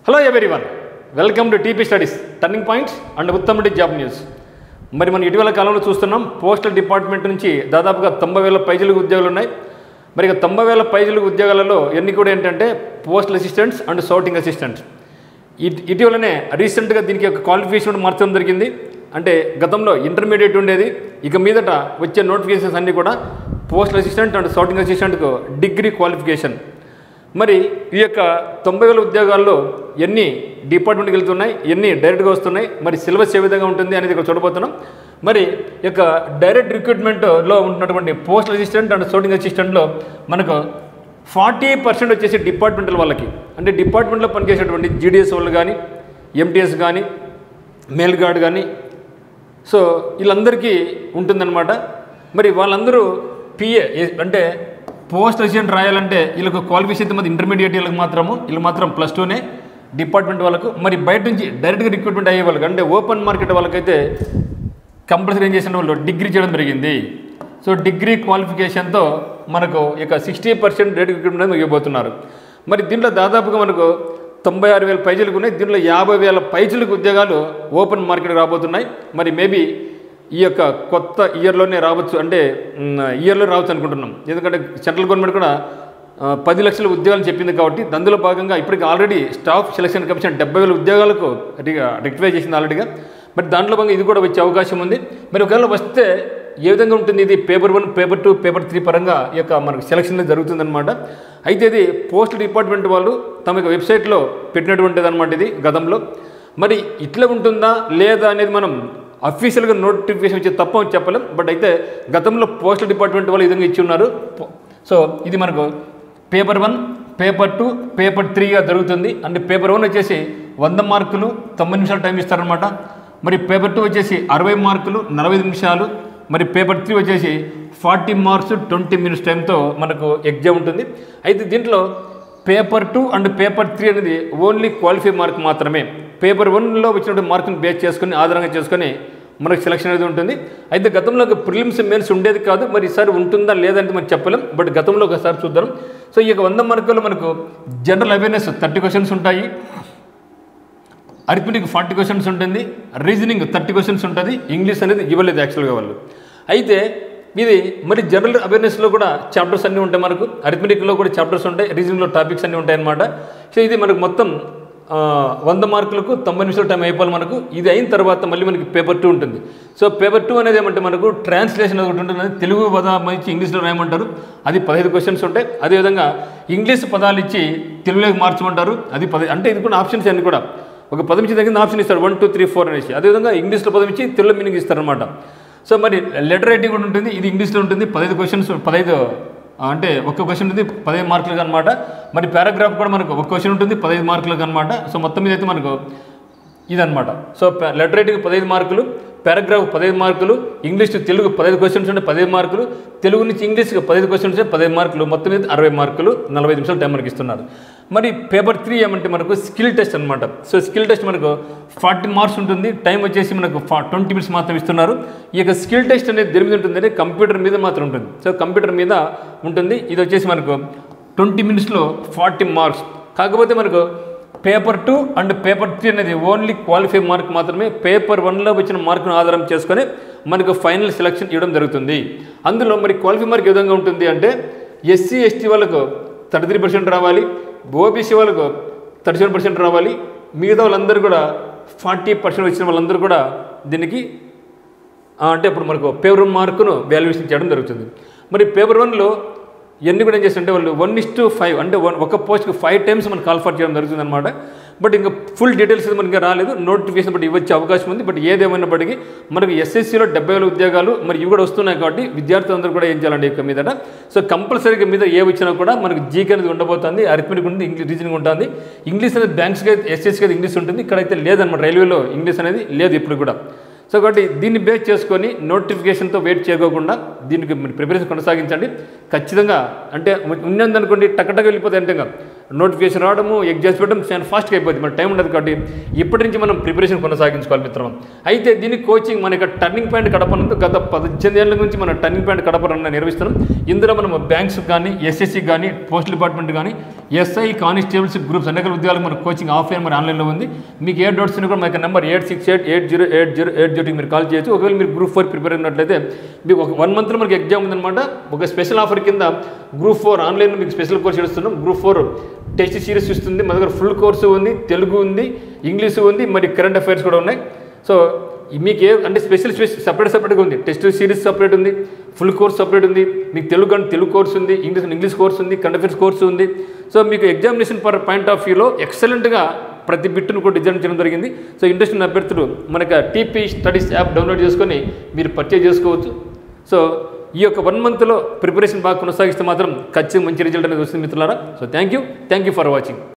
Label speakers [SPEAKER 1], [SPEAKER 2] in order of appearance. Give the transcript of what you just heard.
[SPEAKER 1] hello everyone welcome to TP studies turning points and ఉత్తమటి job news మరి మనం ఇటీవల కాలంలో చూస్తున్నాం పోస్టల్ డిపార్ట్మెంట్ నుంచి దాదాపుగా తొంభై వేల పైజలకు ఉద్యోగాలు ఉన్నాయి మరి ఇక తొంభై వేల పైజలకు ఉద్యోగాలలో ఎన్ని కూడా ఏంటంటే postal assistants and sorting assistants ఇట్- ఇటీవలనే రీసెంట్గా దీనికి ఒక క్వాలిఫికేషన్ కూడా మార్చడం జరిగింది అంటే గతంలో ఇంటర్మీడియట్ ఉండేది ఇక మీదట వచ్చే నోటిఫికేషన్స్ అన్నీ కూడా పోస్టల్ అసిస్టెంట్ అండ్ సౌటింగ్ అసిస్టెంట్కు డిగ్రీ క్వాలిఫికేషన్ మరి ఈ యొక్క తొంభై వేల ఉద్యోగాల్లో ఎన్ని డిపార్ట్మెంట్కి వెళ్తున్నాయి ఎన్ని డైరెక్ట్గా వస్తున్నాయి మరి సిలబస్ ఏ విధంగా ఉంటుంది అనేది ఇక్కడ చూడబోతున్నాం మరి ఈ యొక్క డైరెక్ట్ రిక్రూట్మెంట్లో ఉన్నటువంటి పోస్టల్ అసిస్టెంట్ అండ్ సోటింగ్ అసిస్టెంట్లో మనకు ఫార్టీ పర్సెంట్ వచ్చేసి డిపార్ట్మెంటల్ వాళ్ళకి అంటే డిపార్ట్మెంట్లో పనిచేసేటువంటి జీడిఎస్ వాళ్ళు కానీ ఎంటీఎస్ కానీ మేల్ గార్డ్ కానీ సో వీళ్ళందరికీ ఉంటుందన్నమాట మరి వాళ్ళందరూ పిఏ అంటే పోస్ట్ అసిస్టెంట్ రాయాలంటే వీళ్ళకు క్వాలిఫికేషన్ మంది ఇంటర్మీడియట్ వీళ్ళకి మాత్రము వీళ్ళు మాత్రం ప్లస్ టూనే డిపార్ట్మెంట్ వాళ్ళకు మరి బయట నుంచి డైరెక్ట్గా రిక్రూట్మెంట్ అయ్యే వాళ్ళకి అంటే ఓపెన్ మార్కెట్ వాళ్ళకైతే కంపల్సరీ ఏం చేసిన వాళ్ళు డిగ్రీ చేయడం జరిగింది సో డిగ్రీ క్వాలిఫికేషన్తో మనకు ఇక సిక్స్టీ పర్సెంట్ డైరెక్ట్ రిక్రూట్మెంట్ అనేది ఇవ్వబోతున్నారు మరి దీంట్లో దాదాపుగా మనకు తొంభై ఆరు వేల పైజీలకు ఉన్నాయి దీంట్లో యాభై వేల పైజీలకు ఉద్యోగాలు ఓపెన్ మార్కెట్ రాబోతున్నాయి మరి మేబీ ఈ యొక్క కొత్త ఇయర్లోనే రావచ్చు అంటే ఇయర్లో రావచ్చు అనుకుంటున్నాం ఎందుకంటే సెంట్రల్ గవర్నమెంట్ కూడా ఆ, పది లక్షల ఉద్యోగాలు చెప్పింది కాబట్టి అందులో భాగంగా ఇప్పటికి ఆల్రెడీ స్టాఫ్ సెలక్షన్ కమిషన్ డెబ్బై వేల ఉద్యోగాలకు రెక్టిఫై చేసింది ఆల్రెడీగా మరి దాంట్లో భాగంగా ఇది కూడా వచ్చే అవకాశం ఉంది మరి ఒకవేళ వస్తే ఏ విధంగా ఉంటుంది ఇది paper one paper two paper three పరంగా ఈ యొక్క మనకు సెలక్షన్ జరుగుతుందన్నమాట అయితే ఇది పోస్ట్ డిపార్ట్మెంట్ వాళ్ళు తమ యొక్క వెబ్సైట్లో పెట్టినటువంటిది అనమాట ఇది గతంలో మరి ఇట్లా ఉంటుందా లేదా అనేది మనం అఫీషియల్గా నోటిఫికేషన్ ఇచ్చే తప్ప అని చెప్పలేం బట్ అయితే గతంలో పోస్టల్ డిపార్ట్మెంట్ వాళ్ళు ఈ విధంగా ఇచ్చి ఉన్నారు పో- సో ఇది మనకు paper one paper two paper త్రీగా జరుగుతుంది అంటే పేపర్ వన్ వచ్చేసి వంద మార్కులు తొంభై నిమిషాలు టైం ఇస్తారనమాట మరి పేపర్ టూ వచ్చేసి అరవై మార్కులు నలభై నిమిషాలు మరి పేపర్ త్రీ వచ్చేసి ఫార్టీ మార్క్స్ ట్వంటీ మినిట్స్ టైంతో మనకు ఎగ్జామ్ ఉంటుంది అయితే దీంట్లో paper two and paper three అనేది ఓన్లీ క్వాలిఫై మార్క్ మాత్రమే పేపర్ వన్లో వచ్చినటువంటి మార్కుని బేస్ చేసుకొని ఆధారంగా చేసుకొని మనకు సెలక్షన్ అనేది ఉంటుంది అయితే గతంలో ప్రిలిమ్స్ మెయిన్స్ ఉండేది కాదు మరి ఈసారి ఉంటుందా లేదంటే మనం చెప్పలేం బట్ గతంలో ఒకసారి చూద్దాం సో ఈ యొక్క వంద మార్కులు మనకు జనరల్ అవేర్నెస్ థర్టీ క్వశ్చన్స్ ఉంటాయి అరిథమెటిక్ ఫార్టీ క్వశ్చన్స్ ఉంటుంది రీజనింగ్ థర్టీ క్వశ్చన్స్ ఉంటుంది ఇంగ్లీష్ అనేది ఇవ్వలేదు యాక్చువల్గా వాళ్ళు అయితే ఇది మరి జనరల్ అవేర్నెస్లో కూడా చాప్టర్స్ అన్నీ ఉంటాయి మనకు అరిథమెటిక్లో కూడా చాప్టర్స్ ఉంటాయి రీజనింగ్లో టాపిక్స్ అన్నీ ఉంటాయి అన్నమాట సో ఇది మనకు మొత్తం ఆ, వంద మార్కులకు తొంభై నిమిషాల టైం అయిపోవాలి మనకు ఇది అయిన తర్వాత మళ్ళీ మనకి పేపర్ టూ ఉంటుంది సో పేపర్ టూ అనేది ఏమంటే మనకు ట్రాన్స్లేషన్ ఒకటి ఉంటుంది అది తెలుగు పదం ఇచ్చి ఇంగ్లీష్లో రాయమంటారు అది పదహైదు క్వశ్చన్స్ ఉంటాయి అదేవిధంగా ఇంగ్లీష్ పదాలు ఇచ్చి తెలుగులోకి మార్చమంటారు అది పది అంటే ఇది కూడా ఆప్షన్స్ అన్ని కూడా ఒక పదం ఇచ్చి తగ్గింది ఆప్షన్ ఇస్తారు వన్ టూ త్రీ ఫోర్ అనేసి అదేవిధంగా ఇంగ్లీష్లో పదం ఇచ్చి తెలుగు మీనింగ్ ఇస్తారనమాట సో మరి లెటర్ రైటింగ్ కూడా ఉంటుంది ఇది ఇంగ్లీష్లో ఉంటుంది పదహైదు క్వశ్చన్స్ పదహైదు ఆ, అంటే ఒక్క క్వశ్చన్ ఉంటుంది పదహైదు మార్కులకు అనమాట మరి పారాగ్రాఫ్ కూడా మనకు ఒక క్వశ్చన్ ఉంటుంది పదహైదు మార్కులకు అనమాట సో మొత్తం మీద అయితే మనకు ఇదనమాట సో ప- లెటర్ రైటింగ్ పదహైదు మార్కులు పారాగ్రాఫ్ పదహైదు మార్కులు ఇంగ్లీష్ టు తెలుగు పదహైదు క్వశ్చన్స్ ఉంటే పదహైదు మార్కులు తెలుగు నుంచి ఇంగ్లీష్కి పదహైదు క్వశ్చన్స్ ఉంటే పదహైదు మార్కులు మొత్తం మీద అరవై మార్కులు నలభై నిమిషాలు టైం మనకి ఇస్తున్నారు మరి పేపర్ త్రీ ఏమంటే మనకు స్కిల్ టెస్ట్ అనమాట సో స్కిల్ టెస్ట్ మనకు ఫార్టీ మార్క్స్ ఉంటుంది టైం వచ్చేసి మనకు ట్వంటీ మినిట్స్ మాత్రం ఇస్తున్నారు ఈ యొక్క స్కిల్ టెస్ట్ అనేది దేని మీద ఉంటుంది అంటే కంప్యూటర్ మీద మాత్రం ఉంటుంది సో కంప్యూటర్ మీద ఉంటుంది ఇది వచ్చేసి మనకు ట్వంటీ మినిట్స్లో ఫార్టీ మార్క్స్ కాకపోతే మనకు paper two and paper three అనేది ఓన్లీ క్వాలిఫై మార్క్ మాత్రమే పేపర్ వన్లో వచ్చిన మార్కును ఆధారం చేసుకొని మనకు ఫైనల్ సెలక్షన్ ఇవ్వడం జరుగుతుంది అందులో మరి క్వాలిఫై మార్క్ ఏ విధంగా ఉంటుంది అంటే ఎస్సీ ఎస్టీ వాళ్ళకు థర్టీ త్రీ పర్సెంట్ రావాలి ఓబీసీ వాళ్ళకు థర్టీ సెవెన్ పర్సెంట్ రావాలి మిగతా వాళ్ళందరూ కూడా ఫార్టీ పర్సెంట్ వచ్చిన వాళ్ళందరూ కూడా దీనికి ఆ, అంటే ఇప్పుడు మనకు పేపర్ వన్ మార్కును వాల్యుయేషన్ చేయడం జరుగుతుంది మరి పేపర్ వన్లో ఎన్ని కూడా ఏం చేస్తుంటే వాళ్ళు వన్ ఇస్ టు ఫైవ్ అంటే వన్ ఒక పోస్ట్కి ఫైవ్ టైమ్స్ మనం కాల్ ఫర్ చేయడం జరుగుతుంది అనమాట బట్ ఇంకా ఫుల్ డీటెయిల్స్ మనకి ఇంకా రాలేదు నోటిఫికేషన్ బట్టి ఇవ్వచ్చే అవకాశం ఉంది బట్ ఏదేమైనప్పటికీ మనకు ఎస్ఎస్సీలో డెబ్బై వేల ఉద్యోగాలు మరి ఇవి కూడా వస్తున్నాయి కాబట్టి విద్యార్థులందరూ కూడా ఏం చేయాలండి ఇక మీదట సో కంపల్సరీగా మీద ఏ వచ్చినా కూడా మనకు జీకే అనేది ఉండబోతుంది అరిథమెటిక్ ఉంటుంది ఇంగ్లీష్ రీజనింగ్ ఉంటుంది ఇంగ్లీష్ అనేది బ్యాంక్స్కి అయితే ఎస్ఎస్సీకి అయితే ఇంగ్లీష్ ఉంటుంది ఇక్కడైతే లేదన్నమాట రైల్వేలో ఇంగ్లీష్ అనేది లేదు ఇప్పుడు కూడా సో కాబట్టి దీన్ని బేస్ చేసుకొని నోటిఫికేషన్తో వెయిట్ చేయకోకుండా దీనికి మీరు ప్రిపరేషన్ కొనసాగించండి ఖచ్చితంగా అంటే ఉన్నదనుకోండి టక్కటక్క వెళ్ళిపోతే అంటే నోటిఫికేషన్ రావడము ఎగ్జామ్స్ పెట్టడం చాలా ఫాస్ట్గా అయిపోతుంది మన టైం ఉండదు కాబట్టి ఇప్పటి నుంచి మనం ప్రిపరేషన్ కొనసాగించుకోవాలి మిత్రం అయితే దీనికి కోచింగ్ మన యొక్క టర్నింగ్ పాయింట్ కడప నందు గత పద్దెనిమిది ఏళ్ళ నుంచి మన టర్నింగ్ పాయింట్ కడప రన్ నిర్వహిస్తున్నాం ఇందులో మనం బ్యాంక్స్ కానీ ఎస్ఎస్సి కానీ పోస్ట్ డిపార్ట్మెంట్ కానీ ఎస్ఐ కానిస్టేబుల్స్ గ్రూప్స్ అనేక ఉద్యోగాలకు మన కోచింగ్ ఆఫ్లైన్ మరి ఆన్లైన్లో ఉంది మీకు ఏ డౌట్స్ ఉన్నా కూడా మన number eight six eight eight zero eight zero eight జీరోకి మీరు కాల్ చేయొచ్చు ఒకవేళ మీరు గ్రూప్ ఫోర్ ప్రిపేర్ అయినట్లయితే మీకు ఒక వన్ మంత్లో మనకి ఎగ్జామ్ ఉందన్నమాట ఒక స్పెషల్ ఆఫర్ కింద గ్రూప్ ఫోర్ ఆన్లైన్లో మీకు స్పెషల్ కోర్స్ ఇస్తున్నాం గ్రూప్ ఫోర్ టెస్ట్ సిరీస్ ఇస్తుంది మన దగ్గర ఫుల్ కోర్సు ఉంది తెలుగు ఉంది ఇంగ్లీషు ఉంది మరి కరెంట్ అఫైర్స్ కూడా ఉన్నాయి సో ఈ మీకు ఏ అంటే స్పెషల్ స్పెషల్ సపరేట్ సపరేట్గా ఉంది టెస్ట్ సిరీస్ సపరేట్ ఉంది ఫుల్ కోర్స్ సపరేట్ ఉంది మీకు తెలుగు అంటే తెలుగు కోర్స్ ఉంది ఇంగ్లీష్ ఇంగ్లీష్ కోర్స్ ఉంది కరెంట్ అఫైర్స్ కోర్సు ఉంది సో మీకు ఎగ్జామినేషన్ పర్ పాయింట్ ఆఫ్ వ్యూలో ఎక్సలెంట్గా ప్రతి బిట్టును కూడా డిజైన్ చేయడం జరిగింది సో ఇంట్రెస్ట్ ఉన్న అభ్యర్థులు మనకి టీపీ స్టడీస్ యాప్ డౌన్లోడ్ చేసుకొని మీరు పర్చేజ్ చేసుకోవచ్చు సో ఈ యొక్క వన్ మంత్లో ప్రిపరేషన్ బాగా కొనసాగిస్తే మాత్రం ఖచ్చితంగా మంచి రిజల్ట్ అనేది వస్తుంది మిత్రులారా so thank you thank you for watching